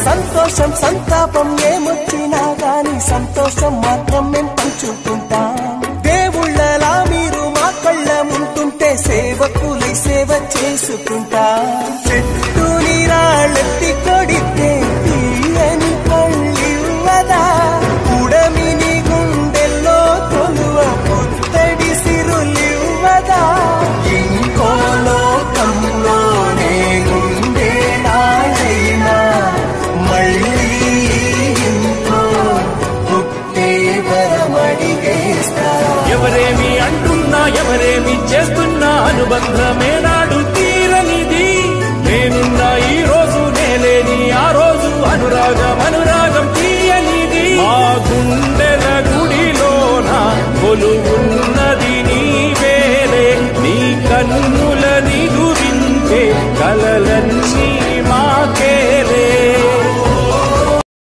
సంతోషం సంతాపం ఏమొచ్చినా గాని సంతోషం మాత్రం మేం పంచుకుంటాం దేవుళ్ళలా మీరు మా కళ్ళ ఉంటుంటే సేవకులై సేవ చేసుకుంటా చెట్టు నీరాళ్ళెత్తి కొడితే తీయని పళ్ళివ్వదా ఉడమిని గుండెల్లో తొలువ పుత్తడి సిరులివ్వదా ఇంకో లోకంలోనే ఉండే నాడైనా మళ్ళీ ఇంకో పుట్టే వరమడిగేస్తా ఎవరేమి అంటున్నా ఎవరేమి చేస్తున్నా అనుబంధమే నాడు తీరనిది నేనున్నా ఈ రోజు నేలేని ఆ రోజు అనురాగం అనురాగం తీయనిది మా గుండెల గుడిలోన కొలువున్నది నీవేలే నీ కన్నుల నిదురించే కలలన్నీ